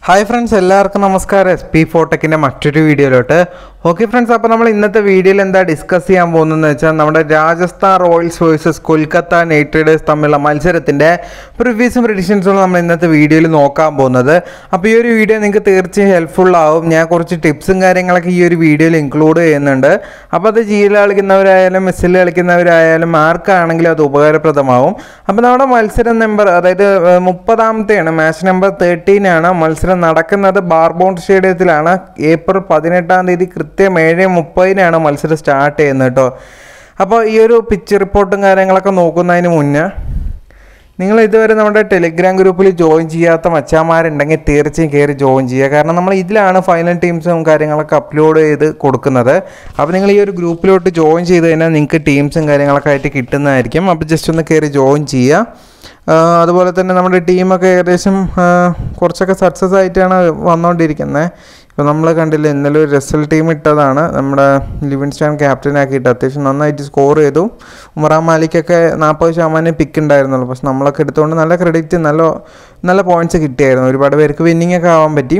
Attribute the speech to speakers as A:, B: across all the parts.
A: Hi friends എല്ലാവർക്കും നമസ്കാരം S P ഫോട്ടെക്കിൻ്റെ മറ്റൊരു വീഡിയോയിലോട്ട് ഓക്കെ ഫ്രണ്ട്സ് അപ്പോൾ നമ്മൾ ഇന്നത്തെ വീഡിയോയിൽ എന്താ ഡിസ്കസ് ചെയ്യാൻ പോകുന്നതെന്ന് വെച്ചാൽ നമ്മുടെ Rajasthan Royals versus Kolkata Knight Riders തമ്മിലുള്ള മത്സരത്തിൻ്റെ പ്രിവ്യൂസും പ്രഡിഷൻസും നമ്മൾ ഇന്നത്തെ വീഡിയോയിൽ നോക്കാൻ പോകുന്നത് അപ്പോൾ ഈ ഒരു വീഡിയോ നിങ്ങൾക്ക് തീർച്ചയായും ഹെൽപ്ഫുൾ ആവും ഞാൻ കുറച്ച് ടിപ്സും കാര്യങ്ങളൊക്കെ ഈ ഒരു വീഡിയോയിൽ ഇൻക്ലൂഡ് ചെയ്യുന്നുണ്ട് അപ്പോൾ അത് ജിയിൽ കളിക്കുന്നവരായാലും എസ്സിൽ കളിക്കുന്നവരായാലും ആർക്കാണെങ്കിലും അത് ഉപകാരപ്രദമാവും അപ്പോൾ നമ്മുടെ മത്സരം നമ്പർ അതായത് ഏഹ്, മുപ്പതാമത്തെയാണ് മാച്ച് നമ്പർ തേർട്ടീൻ ആണ് മത്സരം നടക്കുന്നത് ബാർബോൺ സ്റ്റേഡിയത്തിലാണ് ഏപ്രിൽ പതിനെട്ടാം തീയതി കൃത്യം ഏഴ് മുപ്പതിനാണ് മത്സരം സ്റ്റാർട്ട് ചെയ്യുന്നത് കേട്ടോ അപ്പോൾ ഈ ഒരു പിച്ച് റിപ്പോർട്ടും കാര്യങ്ങളൊക്കെ നോക്കുന്നതിന് മുന്നേ നിങ്ങൾ ഇതുവരെ നമ്മുടെ ടെലിഗ്രാം ഗ്രൂപ്പിൽ ജോയിൻ ചെയ്യാത്ത മച്ചാന്മാരുണ്ടെങ്കിൽ തീർച്ചയായും കയറി ജോയിൻ ചെയ്യുക കാരണം നമ്മൾ ഇതിലാണ് ഫൈനൽ ടീംസും കാര്യങ്ങളൊക്കെ അപ്ലോഡ് ചെയ്ത് കൊടുക്കുന്നത് അപ്പോൾ നിങ്ങൾ ഈ ഒരു ഗ്രൂപ്പിലോട്ട് ജോയിൻ ചെയ്ത് കഴിഞ്ഞാൽ നിങ്ങൾക്ക് ടീംസും കാര്യങ്ങളൊക്കെ ആയിട്ട് കിട്ടുന്നതായിരിക്കും അപ്പോൾ ജസ്റ്റ് ഒന്ന് കയറി ജോയിൻ ചെയ്യുക ആ, അതുപോലെ തന്നെ നമ്മുടെ ടീമൊക്കെ ഏകദേശം ആ, കുറച്ചൊക്കെ സക്സസ് ആയിട്ടാണ് വന്നുകൊണ്ടിരിക്കുന്നത് ഇപ്പോൾ നമ്മൾ കണ്ടില്ല ഇന്നലെ ഒരു റിസൽ ടീം ഇട്ടതാണ് നമ്മുടെ ലിവിൻസ്റ്റാൻ ക്യാപ്റ്റൻ ആക്കിയിട്ട് അത്യാവശ്യം നന്നായിട്ട് സ്കോർ ചെയ്തു ഉമറാൻ മാലിക്കൊക്കെ നാൽപ്പത് ശതമാനം പിക്ക് ഉണ്ടായിരുന്നുള്ളൂ പക്ഷെ നമ്മളൊക്കെ എടുത്തുകൊണ്ട് നല്ല ക്രെഡിറ്റ് നല്ല നല്ല പോയിന്റ്സ് കിട്ടിയായിരുന്നു ഒരുപാട് പേർക്ക് വിന്നിങ് ഒക്കെ ആവാൻ പറ്റി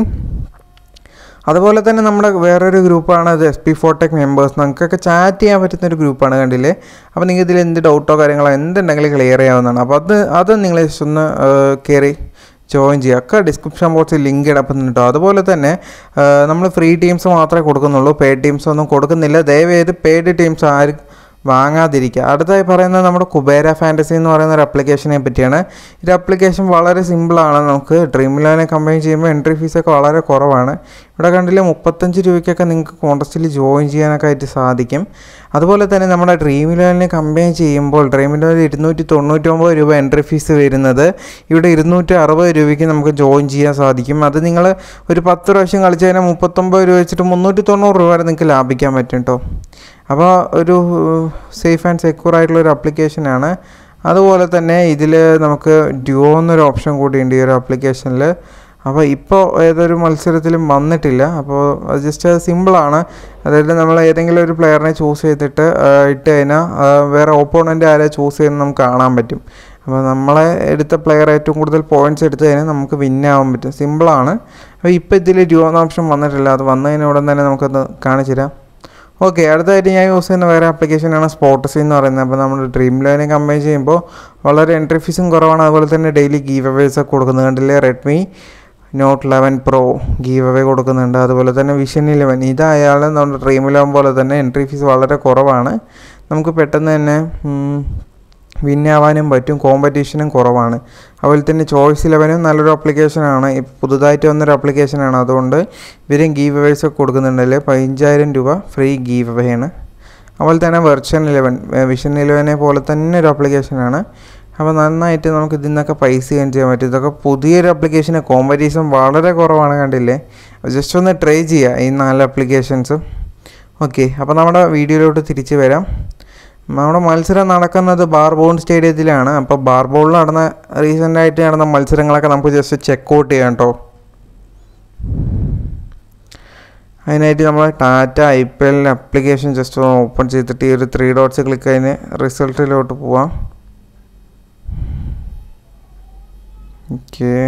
A: അതുപോലെ തന്നെ നമ്മുടെ വേറൊരു ഗ്രൂപ്പാണ് അത് എസ് പി ഫോട്ടെക് മെമ്പേഴ്സ് നമുക്കൊക്കെ ചാറ്റ് ചെയ്യാൻ പറ്റുന്ന ഒരു ഗ്രൂപ്പാണ് കണ്ടില്ലേ അപ്പോൾ നിങ്ങൾക്ക് ഇതിൽ എന്ത് ഡൗട്ടോ കാര്യങ്ങളോ എന്തുണ്ടെങ്കിലും ക്ലിയർ ചെയ്യാവുന്നതാണ് അപ്പോൾ അത് അത് നിങ്ങൾ ജസ്റ്റ് ഒന്ന് കയറി ജോയിൻ ചെയ്യുക ഒക്കെ ഡിസ്ക്രിപ്ഷൻ ബോക്സിൽ ലിങ്ക് ഇടപ്പെടുന്നുണ്ട് കേട്ടോ അതുപോലെ തന്നെ നമ്മൾ ഫ്രീ ടീംസ് മാത്രമേ കൊടുക്കുന്നുള്ളൂ പെയ്ഡ് ടീംസ് ഒന്നും കൊടുക്കുന്നില്ല ദയവേത് പെയ്ഡ് ടീംസ് ആരും വാങ്ങാതിരിക്കുക അടുത്തായി പറയുന്നത് നമ്മുടെ കുബേര ഫാൻറ്റസി എന്ന് പറയുന്ന ഒരു അപ്ലിക്കേഷനെ പറ്റിയാണ് ഈ അപ്ലിക്കേഷൻ വളരെ സിമ്പിളാണ് നമുക്ക് ഡ്രീം ലെവനെ കമ്പയർ ചെയ്യുമ്പോൾ എൻട്രി ഫീസൊക്കെ വളരെ കുറവാണ് ഇവിടെ കണ്ടില്ലേ മുപ്പത്തഞ്ച് രൂപയ്ക്കൊക്കെ നിങ്ങൾക്ക് കോൺടസ്റ്റിൽ ജോയിൻ ചെയ്യാനൊക്കെ ആയിട്ട് സാധിക്കും അതുപോലെ തന്നെ നമ്മുടെ ഡ്രീം ലെവലിനെ കമ്പയർ ചെയ്യുമ്പോൾ ഡ്രീം ലെവൽ ഇരുന്നൂറ്റി തൊണ്ണൂറ്റൊമ്പത് രൂപ എൻട്രി ഫീസ് വരുന്നത് ഇവിടെ ഇരുന്നൂറ്റി അറുപത് രൂപയ്ക്ക് നമുക്ക് ജോയിൻ ചെയ്യാൻ സാധിക്കും അത് നിങ്ങൾ ഒരു പത്ത് പ്രാവശ്യം കളിച്ച് കഴിഞ്ഞാൽ മുപ്പത്തൊമ്പത് രൂപ വെച്ചിട്ട് മുന്നൂറ്റി തൊണ്ണൂറ് രൂപ വരെ നിങ്ങൾക്ക് ലാഭിക്കാൻ പറ്റും കേട്ടോ അപ്പോൾ ഒരു സേഫ് ആൻഡ് സെക്യൂർ ആയിട്ടുള്ള ഒരു ആപ്ലിക്കേഷനാണ് അതുപോലെ തന്നെ ഇതിൽ നമുക്ക് ഡ്യുവോ എന്നൊരു ഓപ്ഷൻ കൂടിയുണ്ട് ഈ ഒരു ആപ്ലിക്കേഷനിൽ അപ്പോൾ ഇപ്പോൾ ഏതൊരു മത്സരത്തിലും വന്നിട്ടില്ല അപ്പോൾ അത് ജസ്റ്റ് അത് സിമ്പിളാണ് അതായത് നമ്മൾ ഏതെങ്കിലും ഒരു പ്ലെയറിനെ ചൂസ് ചെയ്തിട്ട് ആ, ഇട്ട് കഴിഞ്ഞാൽ ആ, വേറെ ഓപ്പോണൻ്റ് ആരെ ചൂസ് ചെയ്യുന്നത് നമുക്ക് കാണാൻ പറ്റും അപ്പോൾ നമ്മളെ എടുത്ത പ്ലെയർ ഏറ്റവും കൂടുതൽ പോയിന്റ്സ് എടുത്ത് കഴിഞ്ഞാൽ നമുക്ക് വിന്നാവാൻ പറ്റും സിമ്പിളാണ് അപ്പോൾ ഇപ്പോൾ ഇതിൽ ഡ്യുവോ എന്ന ഓപ്ഷൻ വന്നിട്ടില്ല അത് വന്നതിന് ഉടൻ തന്നെ നമുക്കത് കാണിച്ചു തരാം ഓക്കെ അടുത്തായിട്ട് ഞാൻ യൂസ് ചെയ്യുന്ന വേറെ ആപ്ലിക്കേഷനാണ് സ്പോട്ടസി എന്ന് പറയുന്നത് അപ്പോൾ നമ്മൾ ഡ്രീം ലെവനെ കമ്പയർ ചെയ്യുമ്പോൾ വളരെ എൻട്രി ഫീസും കുറവാണ് അതുപോലെ തന്നെ ഡെയിലി ഗീവ് അവേസ് ഒക്കെ കൊടുക്കുന്നത് കണ്ടില്ലേ Redmi Note eleven Pro give away കൊടുക്കുന്നുണ്ട് അതുപോലെ തന്നെ വിഷൻ ഇലവൻ ഇതായാലും നമ്മുടെ ഡ്രീം ഇലവൻ പോലെ തന്നെ എൻട്രി ഫീസ് വളരെ കുറവാണ് നമുക്ക് പെട്ടെന്ന് തന്നെ വിൻ ആവാനും പറ്റും കോമ്പറ്റീഷനും കുറവാണ് അതുപോലെ തന്നെ ചോയ്സ് ഇലവനും നല്ലൊരു ആപ്ലിക്കേഷനാണ് ഇപ്പം പുതുതായിട്ട് വന്നൊരു ആപ്ലിക്കേഷനാണ് അതുകൊണ്ട് ഇവരും ഗീവ് അവേസ് ഒക്കെ കൊടുക്കുന്നുണ്ടല്ലേ പതിനഞ്ചായിരം രൂപ ഫ്രീ ഗീവ് അവേ ആണ് അതുപോലെ തന്നെ വെർച്വൽ ഇലവൻ വിഷൻ ഇലവനെ പോലെ തന്നെ ഒരു ആപ്ലിക്കേഷനാണ് അപ്പോൾ നന്നായിട്ട് നമുക്ക് ഇതിൽ നിന്നൊക്കെ പൈസ ഏൺ ചെയ്യാൻ പറ്റും ഇതൊക്കെ പുതിയൊരു ആപ്ലിക്കേഷന് കോമ്പറ്റീഷൻ വളരെ കുറവാണ് കണ്ടില്ലേ ജസ്റ്റ് ഒന്ന് ട്രൈ ചെയ്യുക ഈ നാല് ആപ്ലിക്കേഷൻസും ഓക്കെ അപ്പോൾ നമ്മുടെ വീഡിയോയിലോട്ട് തിരിച്ച് വരാം നമ്മുടെ മത്സരം നടക്കുന്നത് ബാർബോൺ സ്റ്റേഡിയത്തിലാണ് അപ്പോൾ ബാർബോണിൽ നടന്ന റീസെൻ്റ് ആയിട്ട് നടന്ന മത്സരങ്ങളൊക്കെ നമുക്ക് ജസ്റ്റ് ചെക്ക് ഔട്ട് ചെയ്യാം കേട്ടോ അതിനായിട്ട് നമ്മൾ ടാറ്റ ഐ പി എല്ലിൻ്റെ അപ്ലിക്കേഷൻ ജസ്റ്റ് ഒന്ന് ഓപ്പൺ ചെയ്തിട്ട് ഈ ഒരു ത്രീ ഡോട്ട്സ് ക്ലിക്ക് കഴിഞ്ഞ് റിസൾട്ടിലോട്ട് പോവാം ഓക്കെ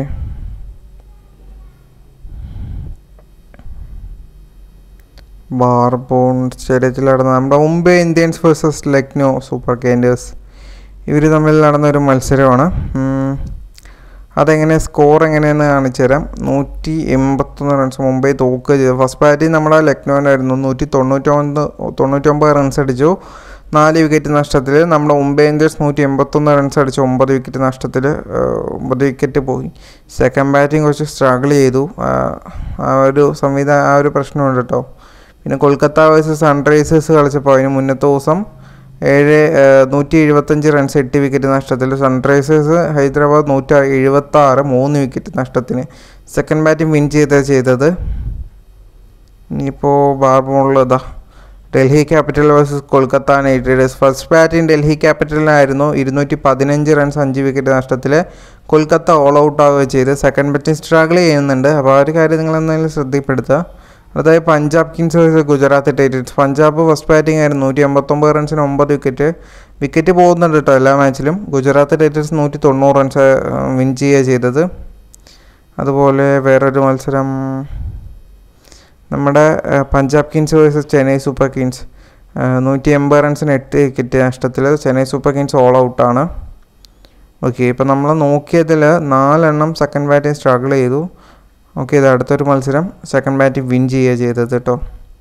A: ബാർബോൺ സ്റ്റേഡിയത്തിൽ നടന്ന നമ്മുടെ Mumbai Indians versus Lucknow Super Giants ഇവർ തമ്മിൽ നടന്ന ഒരു മത്സരമാണ് ഉം. അതെങ്ങനെ സ്കോർ എങ്ങനെയെന്ന് കാണിച്ചു തരാം നൂറ്റി എൺപത്തൊന്ന് റൺസ് മുംബൈ തോക്കുക ചെയ്തു ഫസ്റ്റ് ബാറ്റിൽ നമ്മുടെ ലക്നോനായിരുന്നു നൂറ്റി തൊണ്ണൂറ്റൊമ്പത് തൊണ്ണൂറ്റൊമ്പത് റൺസ് അടിച്ചു നാല് വിക്കറ്റ് നഷ്ടത്തിൽ നമ്മുടെ മുംബൈ ഇന്ത്യൻസ് നൂറ്റി എൺപത്തൊന്ന് റൺസ് അടിച്ചു ഒമ്പത് വിക്കറ്റ് നഷ്ടത്തിൽ ഒമ്പത് വിക്കറ്റ് പോയി സെക്കൻഡ് ബാറ്റിംഗ് കുറച്ച് സ്ട്രഗിൾ ചെയ്തു ആ, ആ ഒരു സംവിധാനം ആ ഒരു പ്രശ്നമുണ്ട് കേട്ടോ പിന്നെ കൊൽക്കത്ത വേഴ്സസ് സൺറൈസേഴ്സ് കളിച്ചപ്പോൾ അതിന് മുന്നത്തെ ദിവസം ഏഴ് നൂറ്റി എഴുപത്തഞ്ച് റൺസ് എട്ട് വിക്കറ്റ് നഷ്ടത്തിൽ സൺറൈസേഴ്സ് ഹൈദരാബാദ് നൂറ്റി എഴുപത്തി ആറ് മൂന്ന് വിക്കറ്റ് നഷ്ടത്തിന് സെക്കൻഡ് ബാറ്റിംഗ് വിൻ ചെയ്ത ചെയ്തത് ഇനിയിപ്പോൾ ബാർബോളിലതാ Delhi Capital versus Kolkata Knight Riders first batting Delhi ക്യാപിറ്റലിനായിരുന്നു ഇരുന്നൂറ്റി പതിനഞ്ച് റൺസ് അഞ്ച് വിക്കറ്റ് നഷ്ടത്തിൽ കൊൽക്കത്ത ഓൾ ഔട്ട് ആവുകയും ചെയ്ത് സെക്കൻഡ് ബാറ്റിംഗ് സ്ട്രഗിൾ ചെയ്യുന്നുണ്ട് അപ്പോൾ ആ ഒരു കാര്യം നിങ്ങൾ എന്തായാലും ശ്രദ്ധപ്പെടുത്തുക അതായത് Punjab Kings versus Gujarat Titans Punjab first batting ആയിരുന്നു നൂറ്റി എൺപത്തൊമ്പത് റൺസിന് ഒമ്പത് വിക്കറ്റ് വിക്കറ്റ് പോകുന്നുണ്ട് കേട്ടോ എല്ലാ മാച്ചിലും ഗുജറാത്ത് ടൈറ്റൻസ് നൂറ്റി തൊണ്ണൂറ് റൺസ് വിൻ ചെയ്യുക ചെയ്തത് അതുപോലെ വേറൊരു മത്സരം നമ്മുടെ ആ, Punjab Kings versus Chennai Super Kings നൂറ്റി എൺപത് റൺസിന് എട്ട് വിക്കറ്റ് നഷ്ടത്തിൽ ചെന്നൈ സൂപ്പർ കിങ്സ് ഓൾ ഔട്ടാണ് ഓക്കെ ഇപ്പം നമ്മൾ നോക്കിയതിൽ നാലെണ്ണം സെക്കൻഡ് ബാറ്റിംഗ് സ്ട്രഗിൾ ചെയ്തു ഓക്കെ ഇത് അടുത്തൊരു മത്സരം സെക്കൻഡ് ബാറ്റിംഗ് വിൻ ചെയ്യുക ചെയ്തത് കേട്ടോ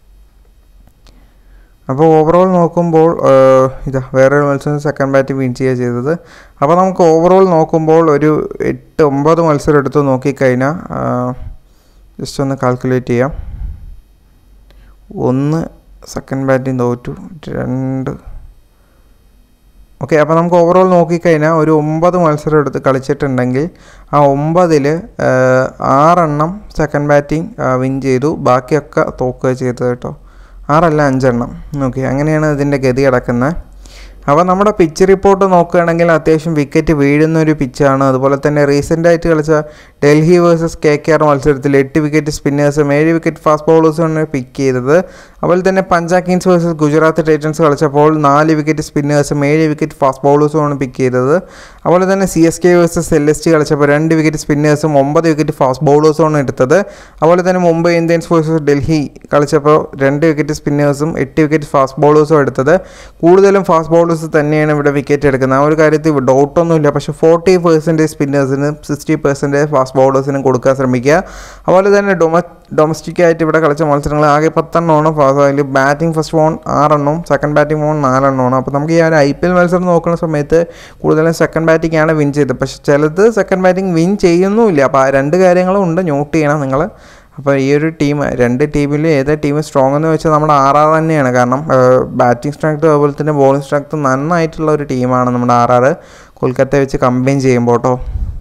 A: അപ്പോൾ ഓവറോൾ നോക്കുമ്പോൾ ആഹ്, ഇതാ വേറൊരു മത്സരം സെക്കൻഡ് ബാറ്റ് വിൻ ചെയ്യുക ചെയ്തത് അപ്പോൾ നമുക്ക് ഓവറോൾ നോക്കുമ്പോൾ ഒരു എട്ട് ഒമ്പത് മത്സരം എടുത്ത് നോക്കിക്കഴിഞ്ഞാൽ ജസ്റ്റ് ഒന്ന് കാൽക്കുലേറ്റ് ചെയ്യാം ഒന്ന് സെക്കൻഡ് ബാറ്റിംഗ് തോറ്റു രണ്ട് ഓക്കെ അപ്പോൾ നമുക്ക് ഓവറോൾ നോക്കിക്കഴിഞ്ഞാൽ ഒരു ഒമ്പത് മത്സരം എടുത്ത് കളിച്ചിട്ടുണ്ടെങ്കിൽ ആ ഒമ്പതിൽ ആറെണ്ണം സെക്കൻഡ് ബാറ്റിംഗ് വിൻ ചെയ്തു ബാക്കിയൊക്കെ തോക്കുക ചെയ്തത് കേട്ടോ ആറല്ല അഞ്ചെണ്ണം ഓക്കെ അങ്ങനെയാണ് ഇതിൻ്റെ ഗതി കിടക്കുന്നത് അപ്പോൾ നമ്മുടെ പിച്ച് റിപ്പോർട്ട് നോക്കുകയാണെങ്കിൽ അത്യാവശ്യം വിക്കറ്റ് വീഴുന്ന ഒരു പിച്ചാണ് അതുപോലെ തന്നെ റീസെൻ്റ് ആയിട്ട് കളിച്ച Delhi versus K K R മത്സരത്തിൽ എട്ട് വിക്കറ്റ് സ്പിന്നേഴ്സും ഏഴ് വിക്കറ്റ് ഫാസ്റ്റ് ബൗളേഴ്സുമാണ് പിക്ക് ചെയ്തത് അതുപോലെ തന്നെ Punjab Kings versus Gujarat Titans കളിച്ചപ്പോൾ നാല് വിക്കറ്റ് സ്പിന്നേഴ്സും ഏഴ് വിക്കറ്റ് ഫാസ്റ്റ് ബൗളേഴ്സുമാണ് പിക്ക് ചെയ്തത് അതുപോലെ തന്നെ C S K versus L S T കളിച്ചപ്പോൾ രണ്ട് വിക്കറ്റ് സ്പിന്നേഴ്സും ഒമ്പത് വിക്കറ്റ് ഫാസ്റ്റ് ബൗളേഴ്സുമാണ് എടുത്തത് അതുപോലെ തന്നെ മുംബൈ ഇന്ത്യൻസ് വേഴ്സസ് ഡൽഹി കളിച്ചപ്പോൾ രണ്ട് വിക്കറ്റ് സ്പിന്നേഴ്സും എട്ട് വിക്കറ്റ് ഫാസ്റ്റ് ബൗളേഴ്സും എടുത്തത് കൂടുതലും ഫാസ്റ്റ് ബൗളേഴ്സ് തന്നെയാണ് ഇവിടെ വിക്കറ്റ് എടുക്കുന്നത് ആ ഒരു കാര്യത്തിൽ ഡൗട്ടൊന്നുമില്ല പക്ഷേ ഫോർട്ടി പെർസെൻറ്റേജ് സ്പിന്നേഴ്സിനും സിക്സ്റ്റി പെർസെൻറ്റേജ് ഫാസ്റ്റ് ബൗളേഴ്സിനും കൊടുക്കാൻ ശ്രമിക്കുക അതുപോലെ തന്നെ ഡൊമ ഡൊമസ്റ്റിക് ആയിട്ട് ഇവിടെ കളിച്ച മത്സരങ്ങൾ ആകെ പത്തെണ്ണമാണ് ഫാസ്റ്റ് അതിൽ ബാറ്റിംഗ് ഫസ്റ്റ് ഫോൺ ആറെണ്ണവും സെക്കൻഡ് ബാറ്റിംഗ് ഫോൺ നാലെണ്ണമാണ് അപ്പോൾ നമുക്ക് ഈ ഒരു ഐ പി എൽ മത്സരം നോക്കുന്ന സമയത്ത് കൂടുതലും സെക്കൻഡ് ബാറ്റിംഗ് ആണ് വിൻ ചെയ്തത് പക്ഷേ ചിലത് സെക്കൻഡ് ബാറ്റിംഗ് വിൻ ചെയ്യുന്നുമില്ല അപ്പോൾ ആ രണ്ട് കാര്യങ്ങളും ഉണ്ട് നോട്ട് ചെയ്യണം നിങ്ങൾ അപ്പോൾ ഈ ഒരു ടീം രണ്ട് ടീമിൽ ഏതാ ടീം സ്ട്രോങ് എന്ന് വെച്ചാൽ നമ്മുടെ ആർ ആർ തന്നെയാണ് കാരണം ബാറ്റിംഗ് സ്ട്രെങ്ത് അതുപോലെ തന്നെ ബോളിംഗ് സ്ട്രെങ്ത് നന്നായിട്ടുള്ള ഒരു ടീമാണ് നമ്മുടെ ആർ ആർ കൊൽക്കത്ത വെച്ച് കമ്പയിൻ ചെയ്യുമ്പോൾ കേട്ടോ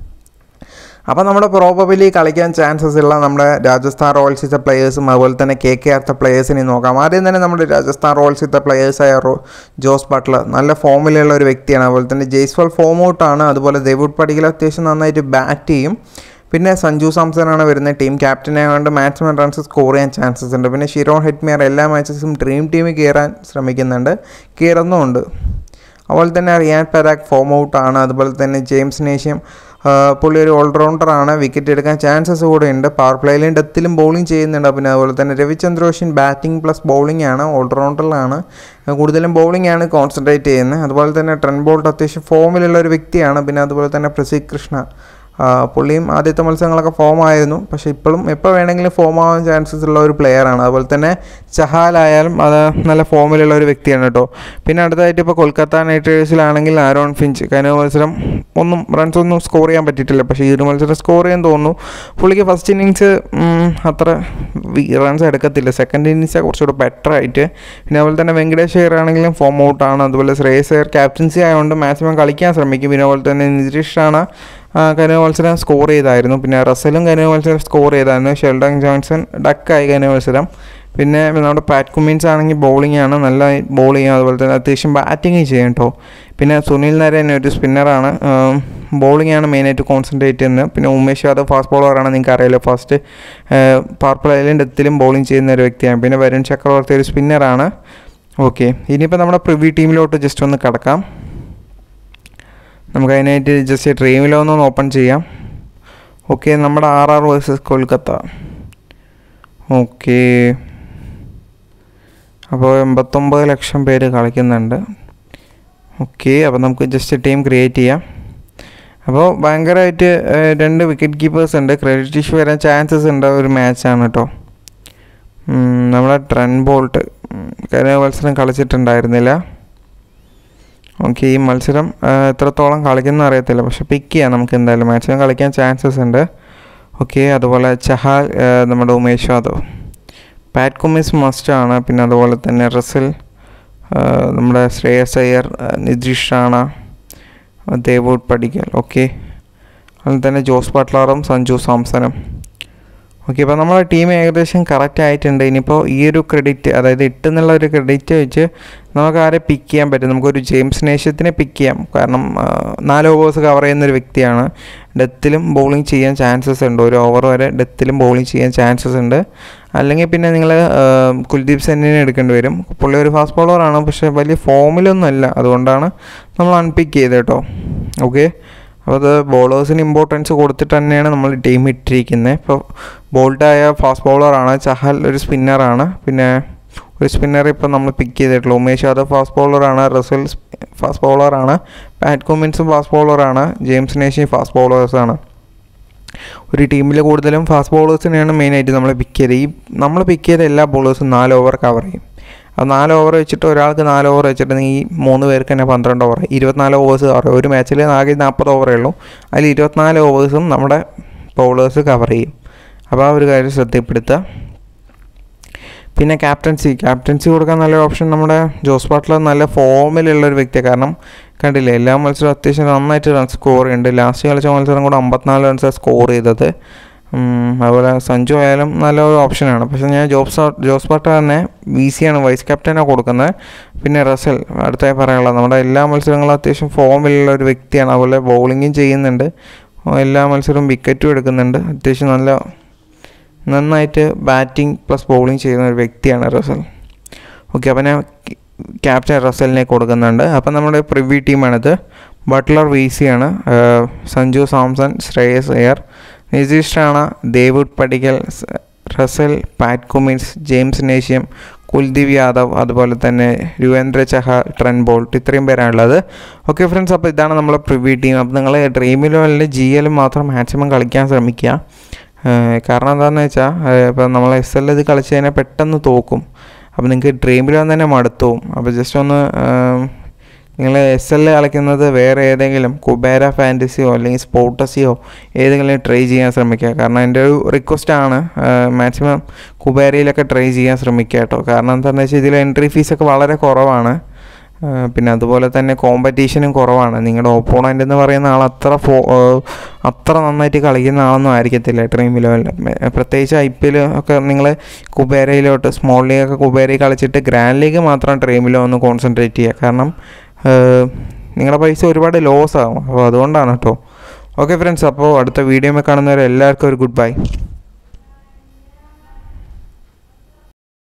A: അപ്പോൾ നമ്മുടെ പ്രോബബിലി കളിക്കാൻ ചാൻസസ് ഉള്ള നമ്മുടെ രാജസ്ഥാൻ റോയൽസിത്തെ പ്ലേയേഴ്സും അതുപോലെ തന്നെ കെ കെ ആർത്തെ പ്ലേയേഴ്സിനെ നോക്കാം ആദ്യം തന്നെ നമ്മുടെ രാജസ്ഥാൻ റോയൽസിത്തെ പ്ലേയേഴ്സായ റോ ജോസ് ബട്ട്ലർ നല്ല ഫോമിലുള്ള ഒരു വ്യക്തിയാണ് അതുപോലെ തന്നെ ജയ്സ്വാൾ ഫോം ഔട്ടാണ് അതുപോലെ ദേവുഡ് പടിക്കൽ അത്യാവശ്യം നന്നായിട്ട് ബാറ്റ് ചെയ്യും പിന്നെ സഞ്ജു സാംസണാണ് വരുന്നത് ടീം ക്യാപ്റ്റൻ ആയതുകൊണ്ട് മാക്സിമം റൺസ് സ്കോർ ചെയ്യാൻ ചാൻസസ് ഉണ്ട് പിന്നെ ഷിരോൺ ഹെഡ്മിയർ എല്ലാ മാച്ചസും ഡ്രീം ടീമിൽ കയറാൻ ശ്രമിക്കുന്നുണ്ട് കയറുന്നുമുണ്ട് അതുപോലെ തന്നെ റിയാൻ പരാഗ് ഫോം ഔട്ടാണ് അതുപോലെ തന്നെ ജെയിംസ് നേഷ്യം ആ, പുള്ളി ഒരു ഓൾറൗണ്ടറാണ് വിക്കറ്റ് എടുക്കാൻ ചാൻസസ് കൂടെ ഉണ്ട് പവർ പ്ലേയിലും ഡെത്തിലും ബൗളിംഗ് ചെയ്യുന്നുണ്ട് പിന്നെ അതുപോലെ തന്നെ രവിചന്ദ്രോഷിൻ ബാറ്റിംഗ് പ്ലസ് ബൗളിംഗ് ആണ് ഓൾറൗണ്ടറിലാണ് കൂടുതലും ബൗളിംഗ് ആണ് കോൺസെൻട്രേറ്റ് ചെയ്യുന്നത് അതുപോലെ തന്നെ ട്രെൻ ബോൾട്ട് അത്യാവശ്യം ഫോമിലുള്ള ഒരു വ്യക്തിയാണ് പിന്നെ അതുപോലെ തന്നെ പ്രസീദ് കൃഷ്ണ ആ, പുള്ളിയും ആദ്യത്തെ മത്സരങ്ങളൊക്കെ ഫോം ആയിരുന്നു പക്ഷേ ഇപ്പോഴും എപ്പോൾ വേണമെങ്കിലും ഫോം ആവാൻ ചാൻസസ് ഉള്ള ഒരു പ്ലെയറാണ് അതുപോലെ തന്നെ ചഹാലായാലും അത് നല്ല ഫോമിലുള്ള ഒരു വ്യക്തിയാണ് കേട്ടോ പിന്നെ അടുത്തതായിട്ട് ഇപ്പോൾ കൊൽക്കത്ത നൈറ്റ് റൈഡേഴ്സിലാണെങ്കിൽ ആരോൺ ഫിഞ്ച് കഴിഞ്ഞ മത്സരം ഒന്നും റൺസ് ഒന്നും സ്കോർ ചെയ്യാൻ പറ്റിയിട്ടില്ല പക്ഷേ ഈ ഒരു മത്സരം സ്കോർ ചെയ്യാൻ തോന്നുന്നു പുള്ളിക്ക് ഫസ്റ്റ് ഇന്നിങ്സ് അത്ര റൺസ് എടുക്കത്തില്ല സെക്കൻഡ് ഇന്നിങ്സ് കുറച്ചുകൂടെ ബെറ്റർ ആയിട്ട് പിന്നെ അതുപോലെ തന്നെ വെങ്കടേഷ് അയ്യർ ആണെങ്കിലും ഫോം ഔട്ടാണ് അതുപോലെ ശ്രേയസ് അയ്യർ ക്യാപ്റ്റൻസി ആയതുകൊണ്ട് മാക്സിമം കളിക്കാൻ ശ്രമിക്കും പിന്നെ അതുപോലെ തന്നെ നിതീഷാണ് കഴിഞ്ഞ മത്സരം സ്കോർ ചെയ്തായിരുന്നു പിന്നെ റസലും കഴിഞ്ഞ മത്സരം സ്കോർ ചെയ്തായിരുന്നു ഷെൽഡൻ ജോൺസൺ ഡക്കായി കഴിഞ്ഞ മത്സരം പിന്നെ നമ്മുടെ പാറ്റ് കുമ്മിൻസ് ആണെങ്കിൽ ബൗളിംഗ് ആണ് നല്ല ബോൾ ചെയ്യും അതുപോലെ തന്നെ അത്യാവശ്യം ബാറ്റിംഗ് ചെയ്യും കേട്ടോ പിന്നെ സുനിൽ നരൻ ഒരു സ്പിന്നറാണ് ബോളിംഗ് ആണ് മെയിനായിട്ട് കോൺസെൻട്രേറ്റ് ചെയ്യുന്നത് പിന്നെ ഉമേഷ് യാദവ് ഫാസ്റ്റ് ബോളറാണ് നിങ്ങൾക്ക് അറിയാലോ ഫസ്റ്റ് പവർ പ്ലേയിലും ഡെത്തിലും ബോളിംഗ് ചെയ്യുന്ന ഒരു വ്യക്തിയാണ് പിന്നെ വരുൺ ചക്രവർത്തി ഒരു സ്പിന്നറാണ് ഓക്കെ ഇനിയിപ്പോൾ നമ്മുടെ പ്രിവ്യൂ ടീമിലോട്ട് ജസ്റ്റ് ഒന്ന് കിടക്കാം നമുക്ക് അതിനായിട്ട് ജസ്റ്റ് ഡ്രീമിലോ ഒന്ന് ഓപ്പൺ ചെയ്യാം ഓക്കെ നമ്മുടെ R R versus Kolkata okay അപ്പോൾ എൺപത്തൊമ്പത് ലക്ഷം പേര് കളിക്കുന്നുണ്ട് ഓക്കെ അപ്പോൾ നമുക്ക് ജസ്റ്റ് ടീം ക്രിയേറ്റ് ചെയ്യാം അപ്പോൾ ഭയങ്കരമായിട്ട് ഏഹ്, രണ്ട് വിക്കറ്റ് കീപ്പേഴ്സ് ഉണ്ട് ക്രെഡിറ്റ് ഇഷ്യൂ വരാൻ ചാൻസസ് ഉണ്ട് ഒരു മാച്ചാണ് കേട്ടോ ഉം, നമ്മുടെ ട്രെൻ ബോൾട്ട് ഉം, കഴിഞ്ഞ മത്സരം കളിച്ചിട്ടുണ്ടായിരുന്നില്ല ഓക്കെ ഈ മത്സരം ആ, എത്രത്തോളം കളിക്കുന്ന അറിയത്തില്ല പക്ഷെ പിക്ക് ചെയ്യാം നമുക്ക് എന്തായാലും മാക്സിമം കളിക്കാൻ ചാൻസസ് ഉണ്ട് ഓക്കെ അതുപോലെ ചഹാൽ ആ, നമ്മുടെ ഉമേഷ് യാദവ് പാറ്റ് കുമിസ് മസ്റ്റാണ് പിന്നെ അതുപോലെ തന്നെ റസൽ ആ, നമ്മുടെ ശ്രേയസ് അയ്യർ ആ, നിതീഷ് റാണ ആ, ദേവൂഡ് പടിക്കൽ ഓക്കെ അതുപോലെ തന്നെ ജോസ് ബട്ട്ലറും സഞ്ജു സാംസണും ഓക്കെ അപ്പോൾ നമ്മുടെ ടീം ഏകദേശം കറക്റ്റ് ആയിട്ടുണ്ട് ഇനിയിപ്പോൾ ഈ ഒരു ക്രെഡിറ്റ് അതായത് എട്ട് എന്നുള്ള ഒരു ക്രെഡിറ്റ് വെച്ച് നമുക്ക് ആരെ പിക്ക് ചെയ്യാൻ പറ്റും നമുക്കൊരു ജെയിംസ് നേഷ്യത്തിനെ പിക്ക് ചെയ്യാം കാരണം ആ, നാല് ഓവേഴ്സ് കവർ ചെയ്യുന്ന ഒരു വ്യക്തിയാണ് ഡെത്തിലും ബൗളിംഗ് ചെയ്യാൻ ചാൻസസ് ഉണ്ട് ഒരു ഓവർ വരെ ഡെത്തിലും ബൗളിംഗ് ചെയ്യാൻ ചാൻസസ് ഉണ്ട് അല്ലെങ്കിൽ പിന്നെ നിങ്ങൾ കുൽദീപ് സെന്നിനെ എടുക്കേണ്ടി വരും പുള്ളി ഒരു ഫാസ്റ്റ് ബോളറാണ് പക്ഷേ വലിയ ഫോമിലൊന്നും അല്ല അതുകൊണ്ടാണ് നമ്മൾ അൺപിക്ക് ചെയ്തത് കേട്ടോ ഓക്കെ അപ്പോൾ അത് ബോളേഴ്സിന് ഇമ്പോർട്ടൻസ് കൊടുത്തിട്ട് തന്നെയാണ് നമ്മൾ ടീം ഇട്ടിരിക്കുന്നത് ഇപ്പോൾ ബോൾട്ടായ ഫാസ്റ്റ് ബോളറാണ് ചഹൽ ഒരു സ്പിന്നറാണ് പിന്നെ ഒരു സ്പിന്നർ ഇപ്പോൾ നമ്മൾ പിക്ക് ചെയ്തിട്ടുള്ളൂ ഉമേഷ് യാദവ് ഫാസ്റ്റ് ബോളറാണ് റസൽ ഫാസ്റ്റ് ബോളറാണ് പാറ്റ് കുമിൻസും ഫാസ്റ്റ് ബോളറാണ് ജെയിംസ് നേഷി ഫാസ്റ്റ് ബോളേഴ്സാണ് ഒരു ടീമിൽ കൂടുതലും ഫാസ്റ്റ് ബോളേഴ്സിനെയാണ് മെയിനായിട്ട് നമ്മൾ പിക്ക് ചെയ്തത് ഈ നമ്മൾ പിക്ക് ചെയ്ത എല്ലാ ബോളേഴ്സും നാല് ഓവർ കവർ ചെയ്യും അപ്പോൾ നാല് ഓവർ വെച്ചിട്ട് ഒരാൾക്ക് നാല് ഓവർ വെച്ചിട്ട് ഈ മൂന്ന് പേർക്ക് തന്നെ പന്ത്രണ്ട് ഓവർ ഇരുപത്തിനാല് ഓവേഴ്സ് കവർ ചെയ്യും ഒരു മാച്ചിൽ ആകെ നാൽപ്പത് ഓവറേ ഉള്ളൂ അതിൽ ഇരുപത്തിനാല് ഓവേഴ്സും നമ്മുടെ ബൗളേഴ്സ് കവർ ചെയ്യും അപ്പോൾ ആ ഒരു കാര്യം ശ്രദ്ധപ്പെടുത്തുക പിന്നെ ക്യാപ്റ്റൻസി ക്യാപ്റ്റൻസി കൊടുക്കാൻ നല്ലൊരു ഓപ്ഷൻ നമ്മുടെ ജോസ് ബാട്ട്ലർ നല്ല ഫോമിലുള്ള ഒരു വ്യക്തിയാണ് കാരണം കണ്ടില്ലേ എല്ലാ മത്സരവും അത്യാവശ്യം നന്നായിട്ട് റൺ സ്കോർ ചെയ്യുന്നുണ്ട് ലാസ്റ്റ് കളിച്ച മത്സരം കൂടെ അമ്പത്തിനാല് റൺസാണ് സ്കോർ ചെയ്തത് ഉം, അതുപോലെ സഞ്ജു ആയാലും നല്ലൊരു ഓപ്ഷനാണ് പക്ഷേ ഞാൻ ജോസ് ജോസ് ബാട്ട തന്നെ വി സിയാണ് വൈസ് ക്യാപ്റ്റനാണ് കൊടുക്കുന്നത് പിന്നെ റസൽ അടുത്തായി പറയാനുള്ളത് നമ്മുടെ എല്ലാ മത്സരങ്ങളും അത്യാവശ്യം ഫോമിലുള്ള ഒരു വ്യക്തിയാണ് അതുപോലെ ബൗളിങ്ങും ചെയ്യുന്നുണ്ട് എല്ലാ മത്സരവും വിക്കറ്റും എടുക്കുന്നുണ്ട് അത്യാവശ്യം നല്ല നന്നായിട്ട് ബാറ്റിംഗ് പ്ലസ് ബൗളിംഗ് ചെയ്യുന്ന ഒരു വ്യക്തിയാണ് റസൽ ഓക്കെ അപ്പോൾ ഞാൻ ക്യാപ്റ്റൻ റസലിനെ കൊടുക്കുന്നുണ്ട് അപ്പം നമ്മുടെ പ്രിവ്യൂ ടീമാണിത് ബട്ട്ലർ വി സി ആണ് ആഹ് സഞ്ജു സാംസൺ ശ്രേയസ് അയ്യർ നിതീഷ് റാണ ഡേവിഡ് പടിക്കൽ സ്- Russell Pat Cummins James Neesham Kuldeep Yadav അതുപോലെ തന്നെ യുവേന്ദ്ര ചഹ ട്രെൻ ബോൾട്ട് ഇത്രയും പേരാണുള്ളത് ഓക്കെ ഫ്രണ്ട്സ് അപ്പോൾ ഇതാണ് നമ്മളെ പ്രിവ്യൂ ടീം അപ്പോൾ നിങ്ങൾ ഡ്രീമിലോ അല്ലെങ്കിൽ ജി എല്ലും മാത്രം മാക്സിമം കളിക്കാൻ ശ്രമിക്കുക ഏഹ് കാരണം എന്താണെന്ന് വെച്ചാൽ ഇപ്പം നമ്മൾ എസ് എൽ ഇത് കളിച്ച് കഴിഞ്ഞാൽ പെട്ടെന്ന് തോക്കും അപ്പോൾ നിങ്ങൾക്ക് ഡ്രീമിൽ വന്ന് തന്നെ മടുത്തോവും അപ്പോൾ ജസ്റ്റ് ഒന്ന് നിങ്ങൾ എസ് എൽ കളിക്കുന്നത് വേറെ ഏതെങ്കിലും കുബേര ഫാൻറ്റസിയോ അല്ലെങ്കിൽ സ്പോട്ടസിയോ ഏതെങ്കിലും ട്രൈ ചെയ്യാൻ ശ്രമിക്കുക കാരണം എൻ്റെ ഒരു റിക്വസ്റ്റാണ് മാക്സിമം കുബേരയിലൊക്കെ ട്രൈ ചെയ്യാൻ ശ്രമിക്കുക കേട്ടോ കാരണം എന്താണെന്ന് വെച്ചാൽ ഇതിൽ എൻട്രി ഫീസൊക്കെ വളരെ കുറവാണ് ആ, പിന്നെ അതുപോലെ തന്നെ കോമ്പറ്റീഷനും കുറവാണ് നിങ്ങളുടെ ഓപ്പോണൻ്റ് എന്ന് പറയുന്ന ആൾ അത്ര ഫോ ആ, അത്ര നന്നായിട്ട് കളിക്കുന്ന ആളൊന്നും ആയിരിക്കത്തില്ല ഡ്രീം ഇലവനിൽ പ്രത്യേകിച്ച് ഐ പി എൽ ഒക്കെ നിങ്ങൾ കുബേരയിലോട്ട് സ്മോൾ ലീഗൊക്കെ കുബേരയിൽ കളിച്ചിട്ട് ഗ്രാൻഡ് ലീഗ് മാത്രം ഡ്രീമിലോ ഒന്ന് കോൺസെൻട്രേറ്റ് ചെയ്യുക കാരണം ആ, നിങ്ങളുടെ പൈസ ഒരുപാട് ലോസ് ആകും അപ്പോൾ അതുകൊണ്ടാണ് കേട്ടോ ഓക്കെ ഫ്രണ്ട്സ് അപ്പോൾ അടുത്ത വീഡിയോ കാണുന്നവരെ എല്ലാവർക്കും ഒരു ഗുഡ് ബൈ